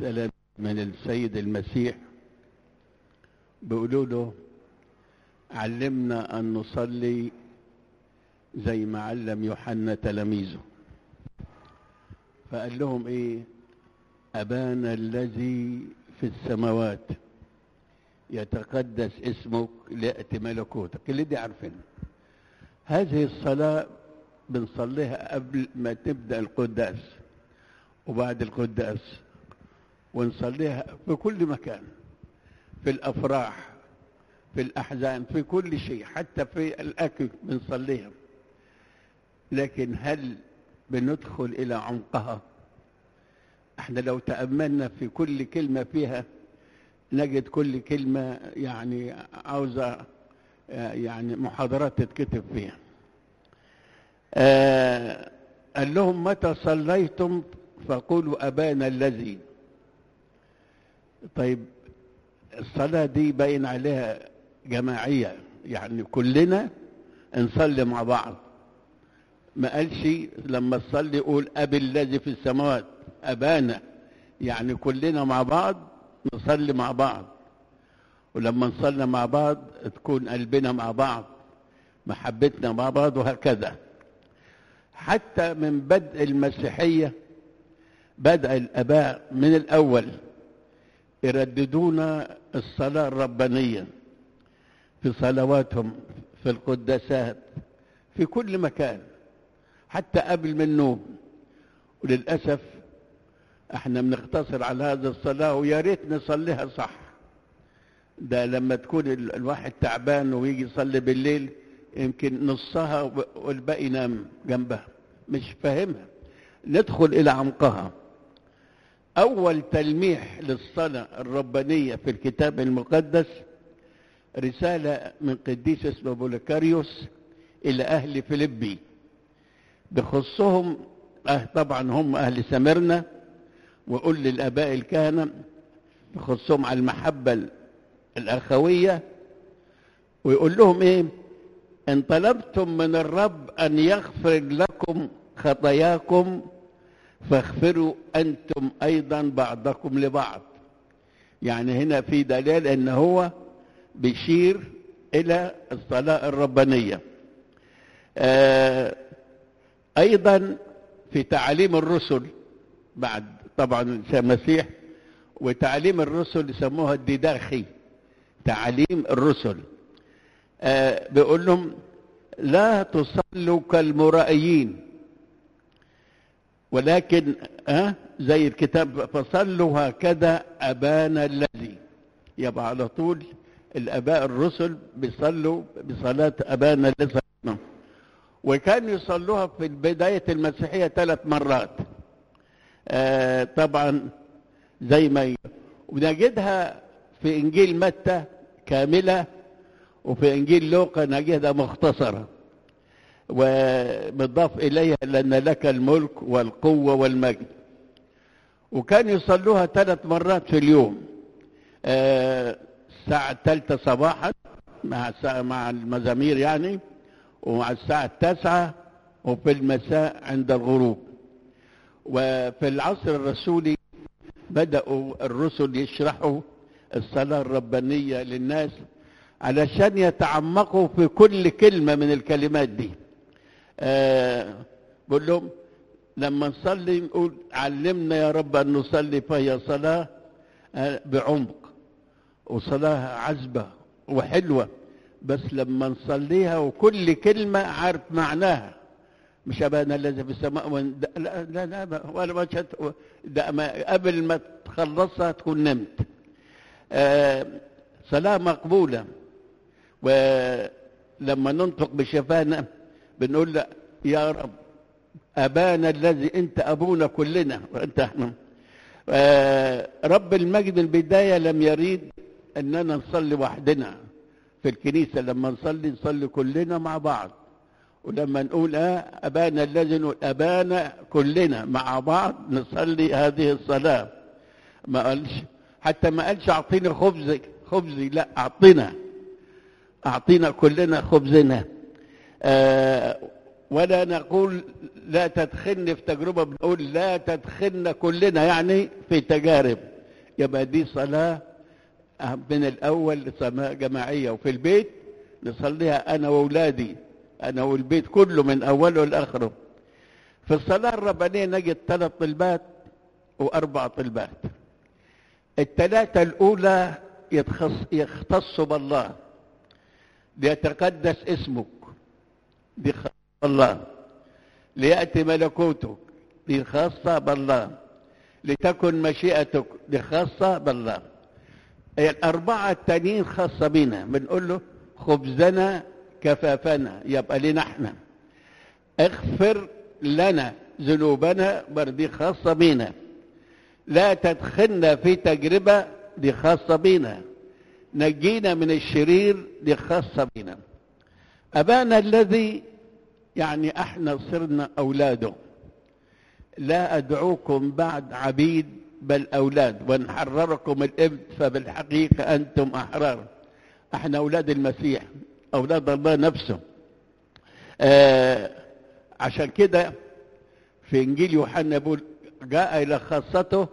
تلاميذ من السيد المسيح بيقولوا له علمنا أن نصلي زي ما علم يوحنا تلاميذه فقال لهم ايه أبانا الذي في السماوات يتقدس اسمك ليأتي ملكوتك اللي دي عارفين هذه الصلاة بنصليها قبل ما تبدأ القداس وبعد القداس ونصليها في كل مكان في الأفراح في الأحزان في كل شيء حتى في الأكل بنصليها لكن هل بندخل إلى عمقها احنا لو تأملنا في كل كلمة فيها نجد كل كلمة يعني عاوزة يعني محاضرات تتكتب فيها آه قال لهم متى صليتم فقولوا أبانا الذي طيب الصلاة دي باين عليها جماعية يعني كلنا نصلي مع بعض ما قالش لما تصلي قول أبي الذي في السماوات أبانا يعني كلنا مع بعض نصلي مع بعض ولما نصلي مع بعض تكون قلبنا مع بعض محبتنا مع بعض وهكذا حتى من بدء المسيحية بدأ الآباء من الأول يرددون الصلاة الربانية في صلواتهم في القداسات في كل مكان حتى قبل من النوم وللأسف احنا بنقتصر على هذا الصلاة ويا ريت نصليها صح ده لما تكون الواحد تعبان ويجي يصلي بالليل يمكن نصها والباقي ينام جنبها مش فاهمها ندخل إلى عمقها أول تلميح للصلاة الربانية في الكتاب المقدس رسالة من قديس اسمه بوليكاريوس إلى أهل فيلبي بخصهم أه طبعا هم أهل سمرنا وقل للآباء الكهنة بخصهم على المحبة الأخوية ويقول لهم إيه إن طلبتم من الرب أن يغفر لكم خطاياكم فاغفروا أنتم أيضا بعضكم لبعض يعني هنا في دليل أن هو بيشير إلى الصلاة الربانية آه أيضا في تعاليم الرسل بعد طبعا المسيح وتعليم الرسل يسموها الديداخي تعليم الرسل آه بيقول لهم لا تصلوا كالمرائيين ولكن آه زي الكتاب فصلوا هكذا أبانا الذي يبقى على طول الآباء الرسل بيصلوا بصلاة أبانا الذي وكانوا يصلوها في بداية المسيحية ثلاث مرات آه طبعا زي ما ونجدها في إنجيل متى كاملة وفي إنجيل لوقا نجدها مختصرة ومضاف إليها لأن لك الملك والقوة والمجد وكان يصلوها ثلاث مرات في اليوم آه الساعة الثالثة صباحا مع الساعة مع المزامير يعني ومع الساعة التاسعة وفي المساء عند الغروب وفي العصر الرسولي بدأوا الرسل يشرحوا الصلاة الربانية للناس علشان يتعمقوا في كل كلمة من الكلمات دي آه بقول لهم لما نصلي نقول علمنا يا رب أن نصلي فهي صلاة آه بعمق وصلاة عذبة وحلوة بس لما نصليها وكل كلمة عارف معناها مش أبانا الذي في السماء لا لا لا ولا ما ده ما قبل ما تخلصها تكون نمت آه صلاة مقبولة ولما ننطق بشفانا بنقول له يا رب أبانا الذي أنت أبونا كلنا وأنت احنا آه رب المجد البداية لم يريد أننا نصلي وحدنا في الكنيسة لما نصلي نصلي كلنا مع بعض ولما نقول اه أبانا الذي نقول أبانا كلنا مع بعض نصلي هذه الصلاة ما قالش حتى ما قالش أعطيني خبزك خبزي لا أعطينا أعطينا كلنا خبزنا آه ولا نقول لا تدخلني في تجربة بنقول لا تدخلنا كلنا يعني في تجارب يبقى دي صلاة من الأول جماعية وفي البيت نصليها أنا وأولادي أنا والبيت كله من أوله لآخره في الصلاة الربانية نجد ثلاث طلبات وأربع طلبات الثلاثة الأولى يتخص يختص بالله ليتقدس اسمك دي خاصة بالله ليأتي ملكوتك دي خاصة بالله لتكن مشيئتك دي خاصة بالله الأربعة التانيين خاصة بنا بنقول له خبزنا كفافنا يبقى لنا احنا اغفر لنا ذنوبنا بردي خاصة بنا لا تدخلنا في تجربة دي خاصة بنا نجينا من الشرير دي خاصة بنا أبانا الذي يعني احنا صرنا أولاده لا أدعوكم بعد عبيد بل أولاد وإن حرركم الإبن فبالحقيقة أنتم أحرار احنا أولاد المسيح أولاد الله نفسه آه عشان كده في إنجيل يوحنا يقول جاء إلى خاصته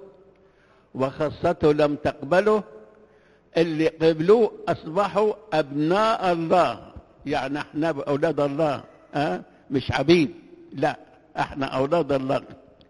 وخاصته لم تقبله اللي قبلوه أصبحوا أبناء الله يعني احنا أولاد الله أه؟ مش عبيد لا احنا أولاد الله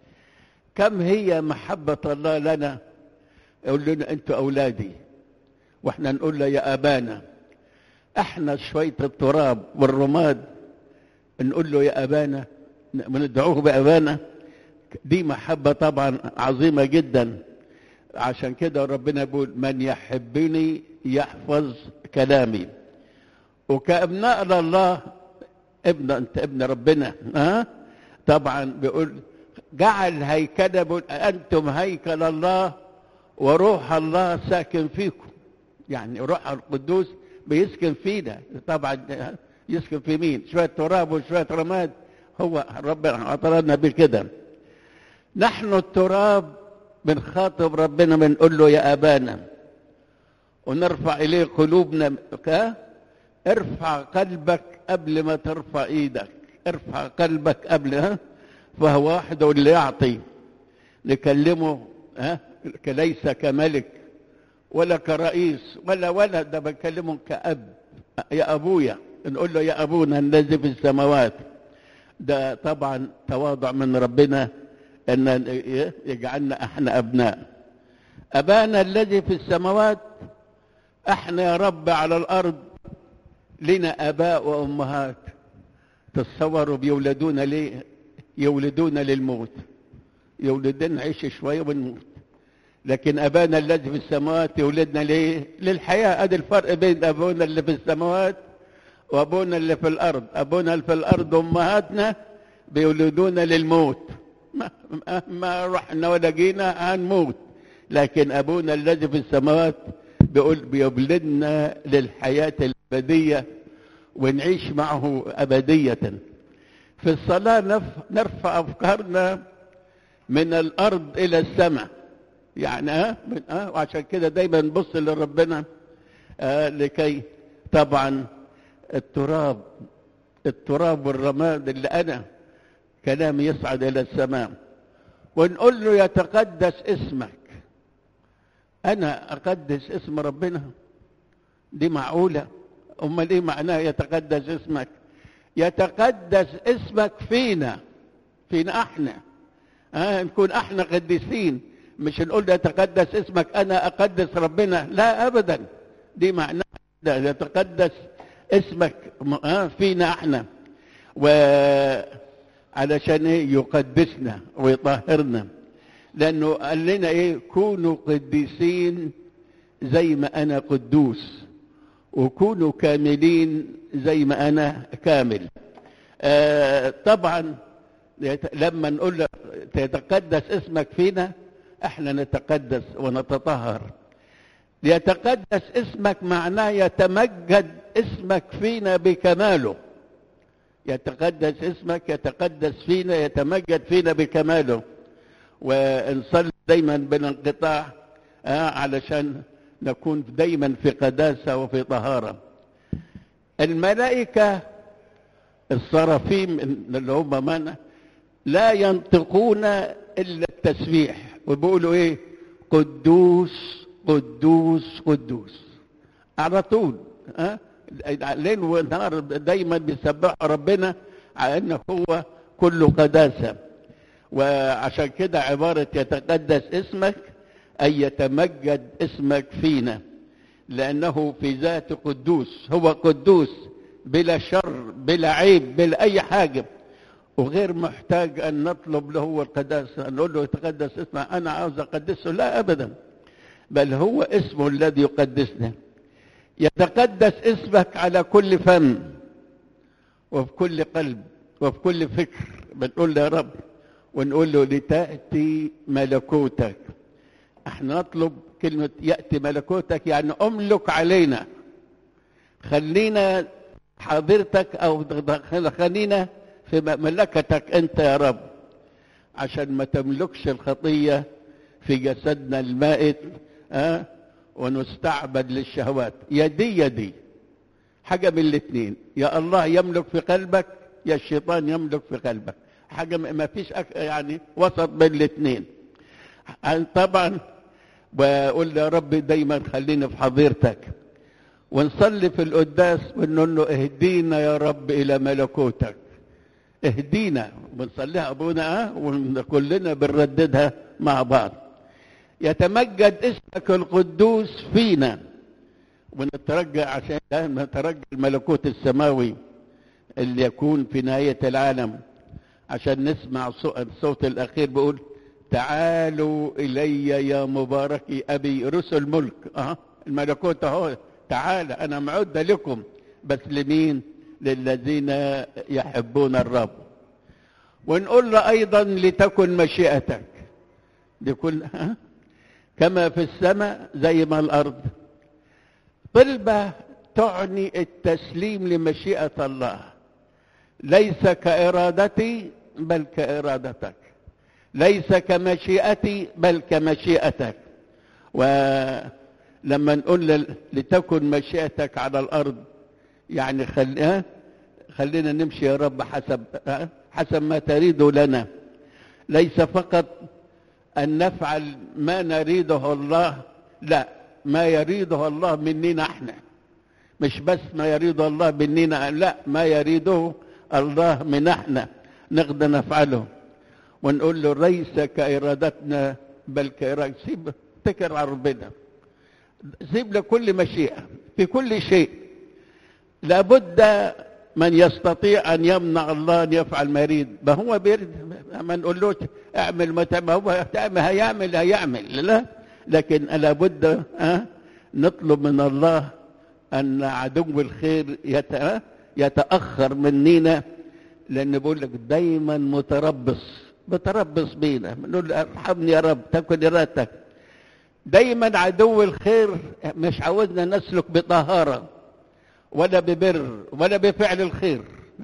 كم هي محبة الله لنا يقول لنا أنتوا أولادي واحنا نقول له يا أبانا احنا شوية التراب والرماد نقول له يا أبانا بندعوه بأبانا دي محبة طبعا عظيمة جدا عشان كده ربنا يقول من يحبني يحفظ كلامي وكأبناء لله ابن انت ابن ربنا ها طبعا بيقول جعل هيكل بيقول انتم هيكل الله وروح الله ساكن فيكم يعني روح القدوس بيسكن فينا طبعا يسكن في مين شويه تراب وشويه رماد هو ربنا عطانا بكده نحن التراب بنخاطب ربنا بنقول له يا ابانا ونرفع اليه قلوبنا ارفع قلبك قبل ما ترفع ايدك ارفع قلبك قبل ها فهو وحده اللي يعطي نكلمه ها ليس كملك ولا كرئيس ولا ولا ده بكلمه كأب يا أبويا نقول له يا أبونا الذي في السماوات ده طبعا تواضع من ربنا أن يجعلنا احنا أبناء أبانا الذي في السماوات احنا يا رب على الأرض لنا اباء وامهات تصوروا بيولدونا ليه يولدونا للموت يولدنا نعيش شويه ونموت لكن ابانا الذي في السماوات يولدنا ليه للحياه ادي الفرق بين ابونا اللي في السماوات وابونا اللي في الارض ابونا اللي في الارض امهاتنا بيولدونا للموت ما, ما رحنا ولا جينا هنموت لكن ابونا الذي في السماوات بيقول بيولدنا للحياه الأبدية ونعيش معه أبدية في الصلاة نرفع أفكارنا من الأرض إلى السماء يعني ها من ها وعشان كده دايما نبص لربنا آه لكي طبعا التراب التراب والرماد اللي أنا كلامي يصعد إلى السماء ونقول له يتقدس اسمك أنا أقدس اسم ربنا دي معقولة امال ايه معناه يتقدس اسمك يتقدس اسمك فينا فينا احنا آه نكون احنا قديسين مش نقول يتقدس اسمك انا اقدس ربنا لا ابدا دي معناه يتقدس اسمك آه فينا احنا وعلشان ايه يقدسنا ويطهرنا لانه قال لنا ايه كونوا قديسين زي ما انا قدوس وكونوا كاملين زي ما انا كامل آه طبعا لما نقول تتقدس اسمك فينا احنا نتقدس ونتطهر ليتقدس اسمك معناه يتمجد اسمك فينا بكماله يتقدس اسمك يتقدس فينا يتمجد فينا بكماله ونصلي دايما بالانقطاع آه علشان نكون دايما في قداسة وفي طهارة الملائكة الصرافيم اللي هم معنا لا ينطقون إلا التسبيح وبيقولوا إيه قدوس قدوس قدوس على طول ها ليل ونهار دايما بيسبحوا ربنا على انه هو كله قداسه وعشان كده عباره يتقدس اسمك اي يتمجد اسمك فينا لانه في ذاته قدوس هو قدوس بلا شر بلا عيب بلا اي حاجه وغير محتاج ان نطلب له هو القداسه نقول له يتقدس اسمه انا عاوز اقدسه لا ابدا بل هو اسمه الذي يقدسنا يتقدس اسمك على كل فم وفي كل قلب وفي كل فكر بنقول له يا رب ونقول له لتأتي ملكوتك احنا نطلب كلمة يأتي ملكوتك يعني املك علينا خلينا حاضرتك او خلينا في مملكتك انت يا رب عشان ما تملكش الخطية في جسدنا المائت أه؟ ونستعبد للشهوات يدي يدي حاجة من الاثنين يا الله يملك في قلبك يا الشيطان يملك في قلبك حاجة ما فيش أك... يعني وسط بين الاثنين طبعا بقول يا رب دايما خليني في حضيرتك ونصلي في القداس ونقول له اهدينا يا رب الى ملكوتك اهدينا بنصليها ابونا اه وكلنا بنرددها مع بعض يتمجد اسمك القدوس فينا ونترجى عشان نترجى الملكوت السماوي اللي يكون في نهاية العالم عشان نسمع الصوت الأخير بيقول تعالوا إلي يا مبارك أبي رسل ملك أه الملكوت أهو تعال أنا معد لكم بس لمين للذين يحبون الرب ونقول له أيضا لتكن مشيئتك لكل أه؟ كما في السماء زي ما الأرض طلبة تعني التسليم لمشيئة الله ليس كإرادتي بل كإرادتك ليس كمشيئتي بل كمشيئتك ولما نقول لتكن مشيئتك على الأرض يعني خل... خلينا نمشي يا رب حسب حسب ما تريد لنا ليس فقط أن نفعل ما نريده الله لا ما يريده الله مننا احنا مش بس ما يريده الله مننا لا ما يريده الله من احنا نقدر نفعله ونقول له ليس كإرادتنا بل كإرادة سيب اتكل على ربنا سيب له كل مشيئة في كل شيء لابد من يستطيع أن يمنع الله أن يفعل ما يريد ما هو بيرد ما نقول له اعمل ما تعمل هو تعمل هيعمل هيعمل لا لكن لابد أه نطلب من الله أن عدو الخير يتأخر مننا لأن بقول لك دايما متربص متربص بينا نقول ارحمني يا رب تكن إرادتك دايما عدو الخير مش عاوزنا نسلك بطهارة ولا ببر ولا بفعل الخير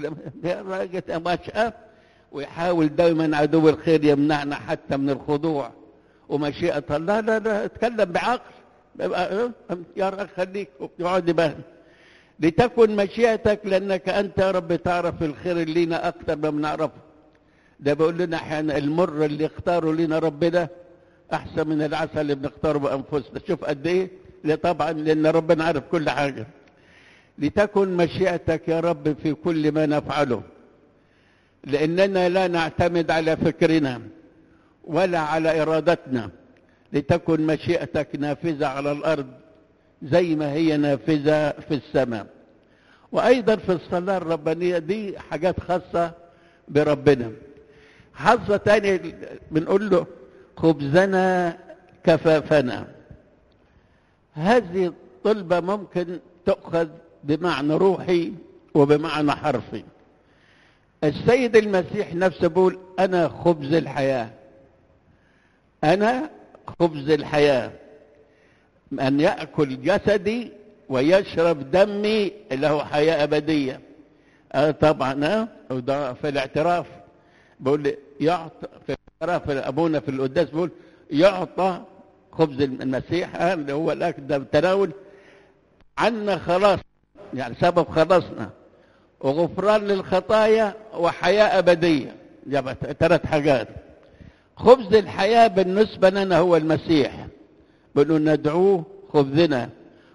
ويحاول دايما عدو الخير يمنعنا حتى من الخضوع ومشيئة الله لا لا اتكلم بعقل يا رب خليك اقعد بقى لتكن مشيئتك لانك انت يا رب تعرف الخير اللي لينا اكتر ما بنعرفه ده بيقول لنا احيانا المر اللي اختاره لنا ربنا احسن من العسل اللي بنختاره بانفسنا شوف قد ايه طبعا لان ربنا عارف كل حاجه لتكن مشيئتك يا رب في كل ما نفعله لاننا لا نعتمد على فكرنا ولا على ارادتنا لتكن مشيئتك نافذه على الارض زي ما هي نافذه في السماء وايضا في الصلاه الربانيه دي حاجات خاصه بربنا حظة تاني بنقول له خبزنا كفافنا هذه طلبة ممكن تؤخذ بمعنى روحي وبمعنى حرفي السيد المسيح نفسه بيقول أنا خبز الحياة أنا خبز الحياة أن يأكل جسدي ويشرب دمي له حياة أبدية آه طبعا آه وده في الاعتراف بقول لي يعطى في الاعتراف أبونا في القداس بيقول يعطى خبز المسيح آه اللي هو الأكل ده التناول عنا خلاص يعني سبب خلاصنا وغفران للخطايا وحياة أبدية يبقى ثلاث حاجات خبز الحياة بالنسبة لنا هو المسيح بنقول ندعوه خبزنا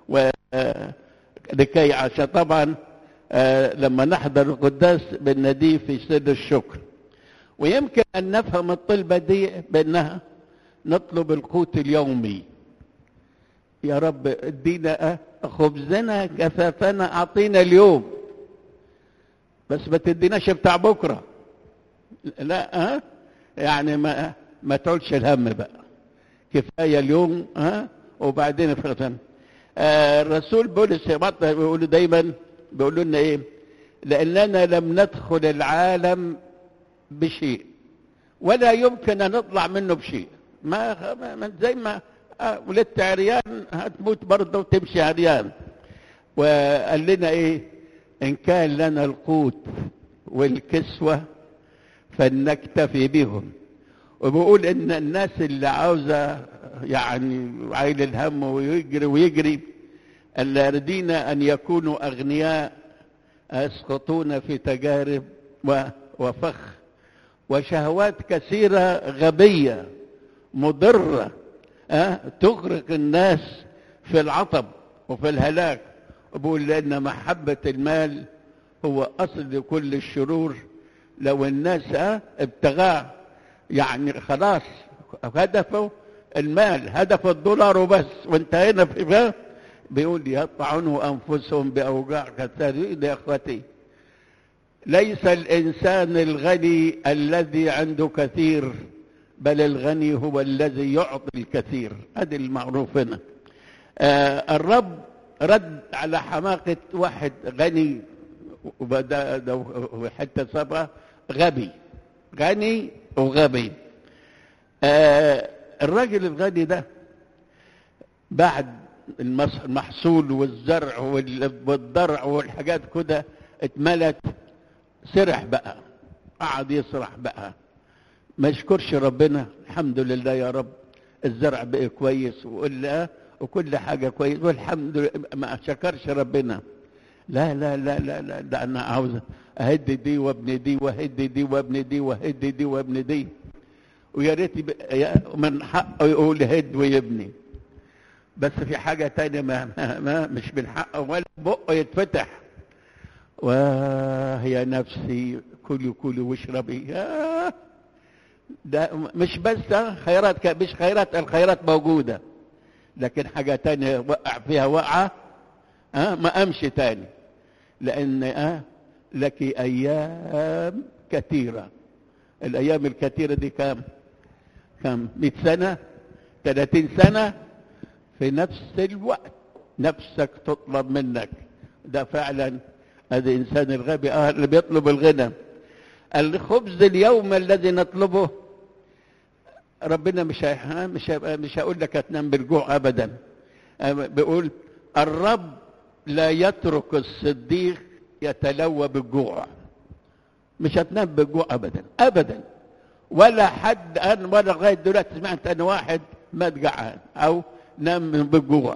ولكي عشان طبعا آه لما نحضر القداس بناديه في سر الشكر ويمكن ان نفهم الطلبه دي بانها نطلب القوت اليومي يا رب ادينا خبزنا كفافنا اعطينا اليوم بس ما تديناش بتاع بكره لا ها أه؟ يعني ما ما تقولش الهم بقى كفايه اليوم ها أه؟ وبعدين في الغتان آه الرسول بولس بيقول دايما بيقول لنا ايه لاننا لم ندخل العالم بشيء ولا يمكن ان نطلع منه بشيء ما, ما زي ما آه ولدت عريان هتموت برضه وتمشي عريان وقال لنا ايه ان كان لنا القوت والكسوه فلنكتفي بهم وبقول ان الناس اللي عاوزه يعني عايل الهم ويجري ويجري الذين ان يكونوا اغنياء يسقطون في تجارب وفخ وشهوات كثيره غبيه مضره أه؟ تغرق الناس في العطب وفي الهلاك بقول لان محبه المال هو اصل كل الشرور لو الناس أه ابتغاه يعني خلاص هدفه المال هدف الدولار وبس وانتهينا في بقى بيقول يطعنوا انفسهم باوجاع كثيره يا اخوتي ليس الانسان الغني الذي عنده كثير بل الغني هو الذي يعطي الكثير هذه المعروف هنا آه الرب رد على حماقة واحد غني وبدا حتى صبغة غبي غني وغبي آه الراجل الغني ده بعد المحصول والزرع والضرع والحاجات كده اتملت سرح بقى قعد يسرح بقى ما يشكرش ربنا الحمد لله يا رب الزرع بقى كويس وقل وكل حاجة كويس والحمد لله ما شكرش ربنا لا لا لا لا لا ده انا عاوز اهد دي وابني دي وهد دي وابني دي وهد دي وابني دي ويا ريت من حقه يقول هد ويبني بس في حاجة تانية ما, ما, ما مش من حقه ولا بقه يتفتح وهي نفسي كلي كلي واشربي آه ده مش بس خيرات مش خيرات الخيرات موجودة لكن حاجة تانية وقع فيها وقعة أه ما أمشي تاني لأن أه لك أيام كثيرة الأيام الكثيرة دي كام كام 100 سنة 30 سنة في نفس الوقت نفسك تطلب منك ده فعلا هذا إنسان الغبي آه اللي بيطلب الغنى الخبز اليوم الذي نطلبه ربنا مش هي... مش هي... مش هقول لك هتنام بالجوع ابدا بيقول الرب لا يترك الصديق يتلوى بالجوع مش هتنام بالجوع ابدا ابدا ولا حد ان ولا لغايه دلوقتي سمعت ان واحد مات جعان او نام بالجوع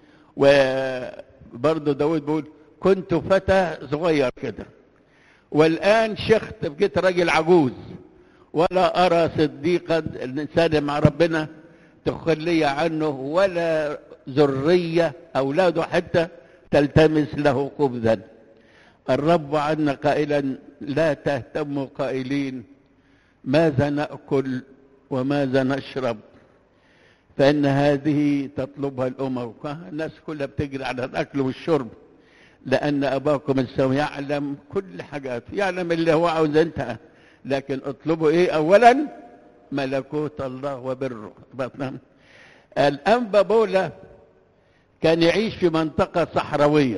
وبرضه داود بيقول كنت فتى صغير كده والآن شخت بقيت راجل عجوز ولا أرى صديقا الإنسان مع ربنا تخلي عنه ولا ذرية أولاده حتى تلتمس له خبزا الرب عنا قائلا لا تهتموا قائلين ماذا نأكل وماذا نشرب فإن هذه تطلبها الأمم الناس كلها بتجري على الأكل والشرب لأن أباكم السماء يعلم كل حاجات يعلم اللي هو عاوز أنت لكن اطلبوا إيه أولا ملكوت الله وبره الأنبا بولا كان يعيش في منطقة صحراوية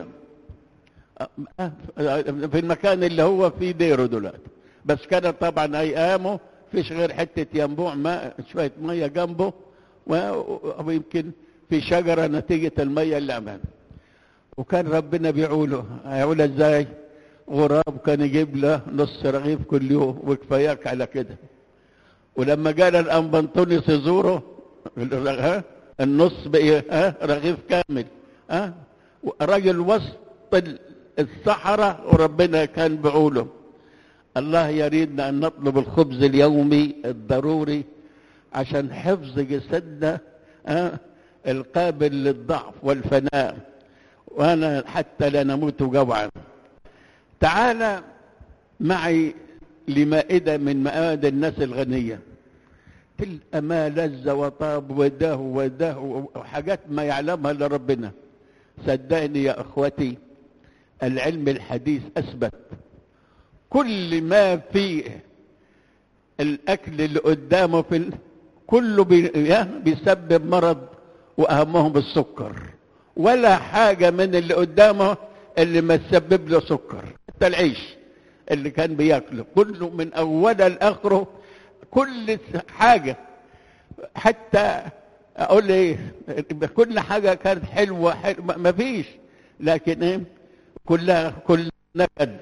في المكان اللي هو فيه ديره دلوقتي بس كانت طبعا أيامه فيش غير حتة ينبوع ماء شوية مية جنبه ويمكن في شجرة نتيجة المية اللي أمامه وكان ربنا بيعوله هيعوله ازاي غراب كان يجيب له نص رغيف كل يوم وكفاياك على كده ولما جال الانبنطونيوس يزوره ها النص بقي ها رغيف كامل ها راجل وسط الصحراء وربنا كان بعوله الله يريدنا ان نطلب الخبز اليومي الضروري عشان حفظ جسدنا ها القابل للضعف والفناء وانا حتى لا نموت جوعا تعال معي لمائدة من مائد الناس الغنية تلقى ما لذ وطاب وده وده وحاجات ما يعلمها الا ربنا صدقني يا اخوتي العلم الحديث اثبت كل ما في الاكل اللي قدامه في ال... كله بي... بيسبب مرض واهمهم السكر ولا حاجه من اللي قدامه اللي ما تسبب له سكر حتى العيش اللي كان بياكله كله من اوله لاخره كل حاجه حتى اقول ايه كل حاجه كانت حلوه حلوة ما فيش لكن ايه كلها كل نكد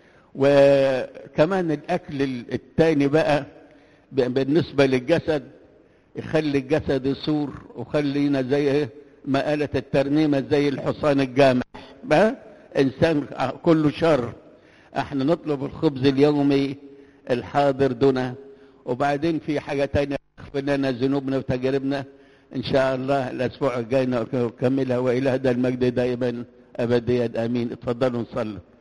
وكمان الاكل التاني بقى بالنسبه للجسد يخلي الجسد يصور وخلينا زي ايه ما قالت الترنيمه زي الحصان الجامح بقى انسان كله شر احنا نطلب الخبز اليومي الحاضر دونه وبعدين في حاجه تانية اغفر لنا ذنوبنا وتجاربنا ان شاء الله الاسبوع الجاي نكملها والى هذا المجد دائما ابديا امين اتفضلوا نصلي